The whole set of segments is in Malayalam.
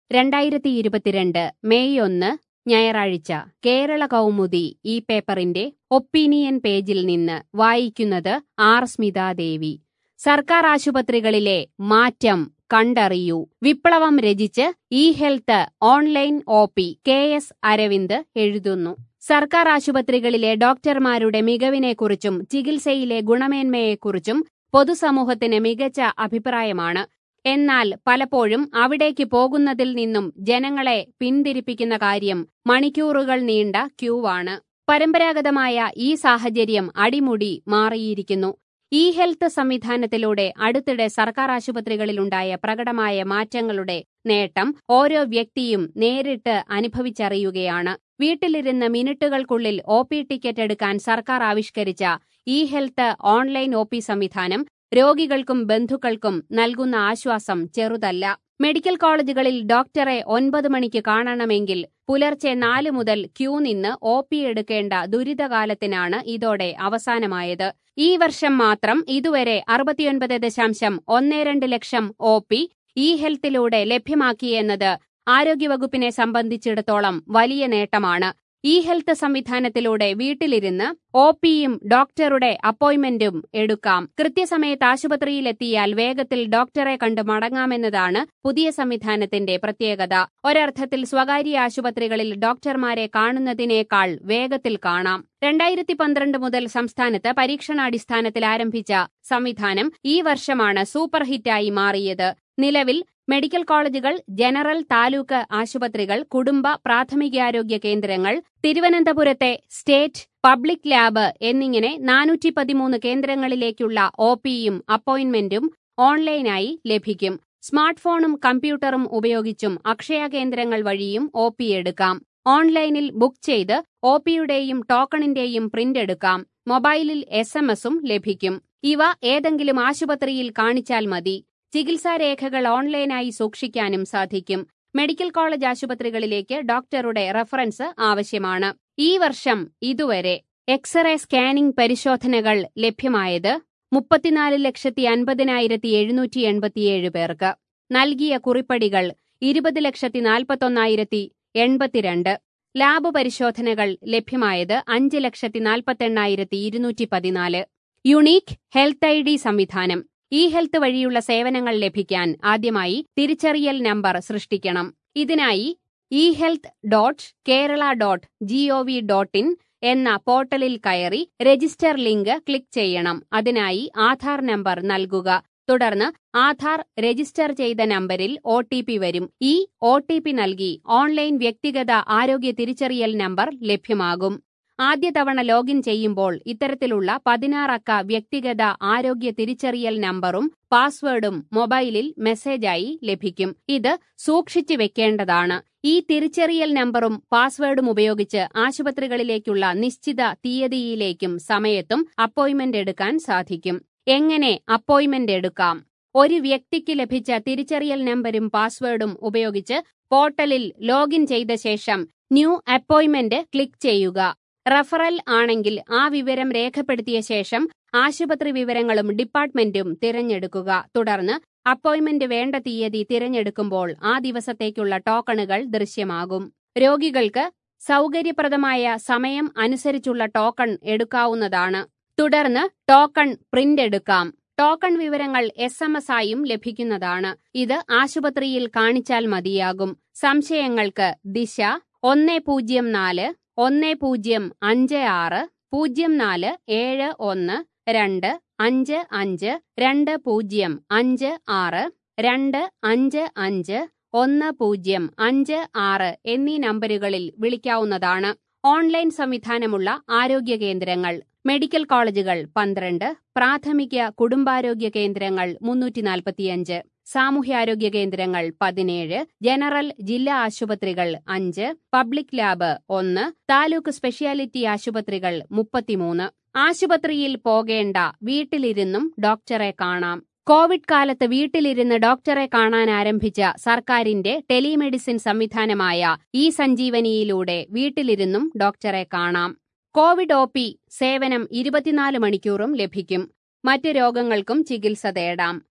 രണ്ടായിരത്തി ഇരുപത്തിരണ്ട് മെയ് ഒന്ന് ഞായറാഴ്ച കേരള കൗമുദി ഈ പേപ്പറിന്റെ ഒപ്പീനിയൻ പേജിൽ നിന്ന് വായിക്കുന്നത് ആർ സ്മിതാദേവി സർക്കാർ ആശുപത്രികളിലെ മാറ്റം കണ്ടറിയൂ വിപ്ലവം രചിച്ച് E health online O P K S Aravind എഴുതുന്നു സർക്കാർ ആശുപത്രികളിലെ ഡോക്ടർമാരുടെ മികവിനെക്കുറിച്ചും ചികിത്സയിലെ ഗുണമേന്മയെക്കുറിച്ചും പൊതുസമൂഹത്തിന് മികച്ച അഭിപ്രായമാണ് എന്നാൽ പലപ്പോഴും അവിടേക്ക് പോകുന്നതിൽ നിന്നും ജനങ്ങളെ പിന്തിരിപ്പിക്കുന്ന കാര്യം മണിക്കൂറുകൾ നീണ്ട ക്യൂവാണ് പരമ്പരാഗതമായ ഈ സാഹചര്യം അടിമുടി മാറിയിരിക്കുന്നു ഇ ഹെൽത്ത് സംവിധാനത്തിലൂടെ അടുത്തിടെ സർക്കാർ ആശുപത്രികളിലുണ്ടായ പ്രകടമായ മാറ്റങ്ങളുടെ നേട്ടം ഓരോ വ്യക്തിയും നേരിട്ട് അനുഭവിച്ചറിയുകയാണ് വീട്ടിലിരുന്ന് മിനിറ്റുകൾക്കുള്ളിൽ ഒ പി ടിക്കറ്റ് എടുക്കാൻ സർക്കാർ ആവിഷ്കരിച്ച E health online O P സംവിധാനം രോഗികൾക്കും ബന്ധുക്കൾക്കും നൽകുന്ന ആശ്വാസം ചെറുതല്ല മെഡിക്കൽ കോളേജുകളിൽ ഡോക്ടറെ ഒൻപത് മണിക്ക് കാണണമെങ്കിൽ പുലർച്ചെ നാല് മുതൽ ക്യൂ നിന്ന് ഒ പി എടുക്കേണ്ട ദുരിതകാലത്തിനാണ് ഇതോടെ അവസാനമായത് ഈ വർഷം മാത്രം ഇതുവരെ അറുപത്തിയൊൻപത് ദശാംശം ഒന്ന് രണ്ട് ലക്ഷം ഒ പി ഇ ഹെൽത്തിലൂടെ ലഭ്യമാക്കിയെന്നത് ആരോഗ്യവകുപ്പിനെ സംബന്ധിച്ചിടത്തോളം വലിയ നേട്ടമാണ് ഇ ഹെൽത്ത് സംവിധാനത്തിലൂടെ വീട്ടിലിരുന്ന് ഒ പിയും ഡോക്ടറുടെ അപ്പോയിന്റ്മെന്റും എടുക്കാം കൃത്യസമയത്ത് ആശുപത്രിയിലെത്തിയാൽ വേഗത്തിൽ ഡോക്ടറെ കണ്ട് മടങ്ങാമെന്നതാണ് പുതിയ സംവിധാനത്തിന്റെ പ്രത്യേകത ഒരർത്ഥത്തിൽ സ്വകാര്യ ആശുപത്രികളിൽ ഡോക്ടർമാരെ കാണുന്നതിനേക്കാൾ വേഗത്തിൽ കാണാം രണ്ടായിരത്തി പന്ത്രണ്ട് മുതൽ സംസ്ഥാനത്ത് പരീക്ഷണാടിസ്ഥാനത്തിൽ ആരംഭിച്ച സംവിധാനം ഈ വർഷമാണ് സൂപ്പർ ഹിറ്റായി മാറിയത് നിലവിൽ മെഡിക്കൽ കോളേജുകൾ ജനറൽ താലൂക്ക് ആശുപത്രികൾ കുടുംബ പ്രാഥമികാരോഗ്യ കേന്ദ്രങ്ങൾ തിരുവനന്തപുരത്തെ സ്റ്റേറ്റ് പബ്ലിക് ലാബ് എന്നിങ്ങനെ നാനൂറ്റി പതിമൂന്ന് കേന്ദ്രങ്ങളിലേക്കുള്ള ഒ പിയും അപ്പോയിന്റ്മെന്റും ഓൺലൈനായി ലഭിക്കും സ്മാർട്ട് ഫോണും കമ്പ്യൂട്ടറും ഉപയോഗിച്ചും അക്ഷയ കേന്ദ്രങ്ങൾ വഴിയും ഒ പി എടുക്കാം ഓൺലൈനിൽ ബുക്ക് ചെയ്ത് ഒ പിയുടെയും ടോക്കണിന്റെയും പ്രിന്റ് എടുക്കാം മൊബൈലിൽ എസ് എം എസും ലഭിക്കും ഇവ ഏതെങ്കിലും ആശുപത്രിയിൽ കാണിച്ചാൽ മതി ചികിത്സാരേഖകൾ ഓൺലൈനായി സൂക്ഷിക്കാനും സാധിക്കും മെഡിക്കൽ കോളേജ് ആശുപത്രികളിലേക്ക് ഡോക്ടറുടെ റഫറൻസ് ആവശ്യമാണ് ഈ വർഷം ഇതുവരെ എക്സ്റേ സ്കാനിംഗ് പരിശോധനകൾ ലഭ്യമായത് മുപ്പത്തിനാല് ലക്ഷത്തി അൻപതിനായിരത്തി എഴുന്നൂറ്റി എൺപത്തിയേഴ് പേർക്ക് നൽകിയ കുറിപ്പടികൾ ഇരുപത് ലക്ഷത്തി നാൽപ്പത്തൊന്നായിരത്തി എൺപത്തിരണ്ട് ലാബ് പരിശോധനകൾ ലഭ്യമായത് അഞ്ച് ലക്ഷത്തി നാൽപ്പത്തെണ്ണായിരത്തി ഇരുന്നൂറ്റി പതിനാല് യുണീക്ക് ഹെൽത്ത് ഐ ഡി സംവിധാനം ഇ ഹെൽത്ത് വഴിയുള്ള സേവനങ്ങൾ ലഭിക്കാൻ ആദ്യമായി തിരിച്ചറിയൽ നമ്പർ സൃഷ്ടിക്കണം ഇതിനായി E health dot Kerala dot G O V dot in എന്ന പോർട്ടലിൽ കയറി രജിസ്റ്റർ ലിങ്ക് ക്ലിക്ക് ചെയ്യണം അതിനായി ആധാർ നമ്പർ നൽകുക തുടർന്ന് ആധാർ രജിസ്റ്റർ ചെയ്ത നമ്പരിൽ ഒ ടി പി വരും ഈ ഒ ടി പി നൽകി ഓൺലൈൻ വ്യക്തിഗത ആരോഗ്യ തിരിച്ചറിയൽ നമ്പർ ലഭ്യമാകും ആദ്യ തവണ ലോഗിൻ ചെയ്യുമ്പോൾ ഇത്തരത്തിലുള്ള പതിനാറക്ക വ്യക്തിഗത ആരോഗ്യ തിരിച്ചറിയൽ നമ്പറും പാസ്വേഡും മൊബൈലിൽ മെസ്സേജായി ലഭിക്കും ഇത് സൂക്ഷിച്ചു വെക്കേണ്ടതാണ് ഈ തിരിച്ചറിയൽ നമ്പറും പാസ്വേഡും ഉപയോഗിച്ച് ആശുപത്രികളിലേക്കുള്ള നിശ്ചിത തീയതിയിലേക്കും സമയത്തും അപ്പോയിന്റ്മെന്റ് എടുക്കാൻ സാധിക്കും എങ്ങനെ അപ്പോയിന്റ്മെന്റ് എടുക്കാം ഒരു വ്യക്തിക്ക് ലഭിച്ച തിരിച്ചറിയൽ നമ്പരും പാസ്വേഡും ഉപയോഗിച്ച് പോർട്ടലിൽ ലോഗിൻ ചെയ്ത ശേഷം ന്യൂ അപ്പോയിന്റ്മെന്റ് ക്ലിക്ക് ചെയ്യുക റഫറൽ ആണെങ്കിൽ ആ വിവരം രേഖപ്പെടുത്തിയ ശേഷം ആശുപത്രി വിവരങ്ങളും ഡിപ്പാർട്ട്മെന്റും തിരഞ്ഞെടുക്കുക തുടർന്ന് അപ്പോയിന്റ്മെന്റ് വേണ്ട തീയതി തിരഞ്ഞെടുക്കുമ്പോൾ ആ ദിവസത്തേക്കുള്ള ടോക്കണുകൾ ദൃശ്യമാകും രോഗികൾക്ക് സൗകര്യപ്രദമായ സമയം അനുസരിച്ചുള്ള ടോക്കൺ എടുക്കാവുന്നതാണ് തുടർന്ന് ടോക്കൺ പ്രിന്റ് എടുക്കാം ടോക്കൺ വിവരങ്ങൾ എസ് എം എസ് ആയും ലഭിക്കുന്നതാണ് ഇത് ആശുപത്രിയിൽ കാണിച്ചാൽ മതിയാകും സംശയങ്ങൾക്ക് ദിശ ഒന്ന് പൂജ്യം നാല് ഒന്ന് പൂജ്യം അഞ്ച് ആറ് പൂജ്യം നാല് ഏഴ് ഒന്ന് രണ്ട് അഞ്ച് അഞ്ച് രണ്ട് പൂജ്യം അഞ്ച് ആറ് രണ്ട് അഞ്ച് അഞ്ച് ഒന്ന് പൂജ്യം അഞ്ച് ആറ് എന്നീ നമ്പരുകളിൽ വിളിക്കാവുന്നതാണ് ഓൺലൈൻ സംവിധാനമുള്ള ആരോഗ്യ കേന്ദ്രങ്ങൾ മെഡിക്കൽ കോളേജുകൾ പന്ത്രണ്ട് പ്രാഥമിക കുടുംബാരോഗ്യ കേന്ദ്രങ്ങൾ മുന്നൂറ്റി നാൽപ്പത്തിയഞ്ച് സാമൂഹ്യാരോഗ്യ കേന്ദ്രങ്ങൾ പതിനേഴ് ജനറൽ ജില്ലാ ആശുപത്രികൾ അഞ്ച് പബ്ലിക് ലാബ് ഒന്ന് താലൂക്ക് സ്പെഷ്യാലിറ്റി ആശുപത്രികൾ മുപ്പത്തിമൂന്ന് ആശുപത്രിയിൽ പോകേണ്ട വീട്ടിലിരുന്നും ഡോക്ടറെ കാണാം കോവിഡ് കാലത്ത് വീട്ടിലിരുന്ന് ഡോക്ടറെ കാണാൻ ആരംഭിച്ച സർക്കാരിന്റെ ടെലിമെഡിസിൻ സംവിധാനമായ ഇ സഞ്ജീവനിയിലൂടെ വീട്ടിലിരുന്നും ഡോക്ടറെ കാണാം കോവിഡ് ഒ പി സേവനം ഇരുപത്തിനാല് മണിക്കൂറും ലഭിക്കും മറ്റ് രോഗങ്ങൾക്കും ചികിത്സ തേടാം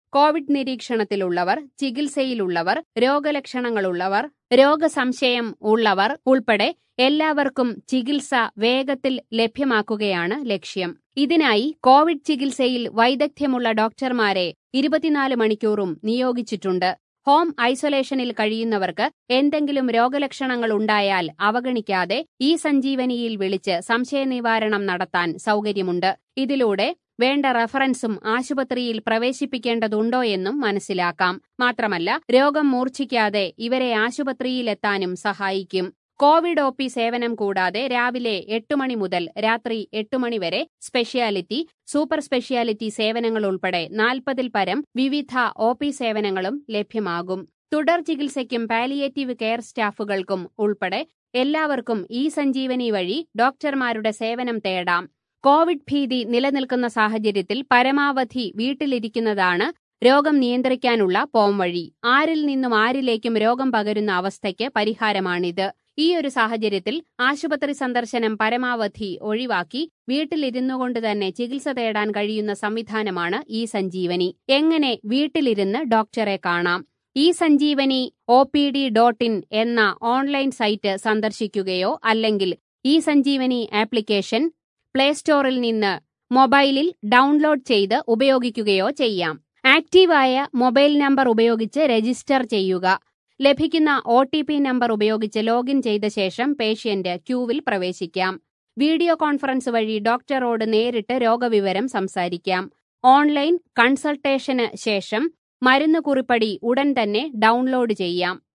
കോവിഡ് നിരീക്ഷണത്തിലുള്ളവർ ചികിത്സയിലുള്ളവർ രോഗലക്ഷണങ്ങളുള്ളവർ രോഗസംശയം ഉള്ളവർ ഉൾപ്പെടെ എല്ലാവർക്കും ചികിത്സ വേഗത്തിൽ ലഭ്യമാക്കുകയാണ് ലക്ഷ്യം ഇതിനായി കോവിഡ് ചികിത്സയിൽ വൈദഗ്ധ്യമുള്ള ഡോക്ടർമാരെ ഇരുപത്തിനാല് മണിക്കൂറും നിയോഗിച്ചിട്ടുണ്ട് ഹോം ഐസൊലേഷനിൽ കഴിയുന്നവർക്ക് എന്തെങ്കിലും രോഗലക്ഷണങ്ങൾ ഉണ്ടായാൽ അവഗണിക്കാതെ ഈ സഞ്ജീവനിയിൽ വിളിച്ച് സംശയനിവാരണം നടത്താൻ സൗകര്യമുണ്ട് ഇതിലൂടെ വേണ്ട റഫറൻസും ആശുപത്രിയിൽ പ്രവേശിപ്പിക്കേണ്ടതുണ്ടോ എന്നും മനസ്സിലാക്കാം മാത്രമല്ല രോഗം മൂർച്ഛിക്കാതെ ഇവരെ ആശുപത്രിയിലെത്താനും സഹായിക്കും കോവിഡ് ഒ പി സേവനം കൂടാതെ രാവിലെ എട്ട് മണി മുതൽ രാത്രി എട്ട് മണി വരെ സ്പെഷ്യാലിറ്റി സൂപ്പർ സ്പെഷ്യാലിറ്റി സേവനങ്ങൾ ഉൾപ്പെടെ നാൽപ്പതിൽ പരം വിവിധ ഒ പി സേവനങ്ങളും ലഭ്യമാകും തുടർ ചികിത്സയ്ക്കും പാലിയേറ്റീവ് കെയർ സ്റ്റാഫുകൾക്കും ഉൾപ്പെടെ എല്ലാവർക്കും ഈ സഞ്ജീവനി വഴി ഡോക്ടർമാരുടെ സേവനം തേടാം കോവിഡ് ഭീതി നിലനിൽക്കുന്ന സാഹചര്യത്തിൽ പരമാവധി വീട്ടിലിരിക്കുന്നതാണ് രോഗം നിയന്ത്രിക്കാനുള്ള പോംവഴി ആരിൽ നിന്നും ആരിലേക്കും രോഗം പകരുന്ന അവസ്ഥയ്ക്ക് പരിഹാരമാണിത് ഈ ഒരു സാഹചര്യത്തിൽ ആശുപത്രി സന്ദർശനം പരമാവധി ഒഴിവാക്കി വീട്ടിലിരുന്നുകൊണ്ട് തന്നെ ചികിത്സ തേടാൻ കഴിയുന്ന സംവിധാനമാണ് ഈ സഞ്ജീവനി എങ്ങനെ വീട്ടിലിരുന്ന് ഡോക്ടറെ കാണാം E Sanjeevani O P D dot in എന്ന ഓൺലൈൻ സൈറ്റ് സന്ദർശിക്കുകയോ അല്ലെങ്കിൽ ഈ സഞ്ജീവനി ആപ്ലിക്കേഷൻ പ്ലേ സ്റ്റോറിൽ നിന്ന് മൊബൈലിൽ ഡൗൺലോഡ് ചെയ്ത് ഉപയോഗിക്കുകയോ ചെയ്യാം ആക്റ്റീവായ മൊബൈൽ നമ്പർ ഉപയോഗിച്ച് രജിസ്റ്റർ ചെയ്യുക ലഭിക്കുന്ന ഒ ടി പി നമ്പർ ഉപയോഗിച്ച് ലോഗിൻ ചെയ്ത ശേഷം പേഷ്യന്റ് ക്യൂവിൽ പ്രവേശിക്കാം വീഡിയോ കോൺഫറൻസ് വഴി ഡോക്ടറോട് നേരിട്ട് രോഗവിവരം സംസാരിക്കാം ഓൺലൈൻ കൺസൾട്ടേഷന് ശേഷം മരുന്ന് കുറിപ്പടി ഉടൻ തന്നെ ഡൗൺലോഡ് ചെയ്യാം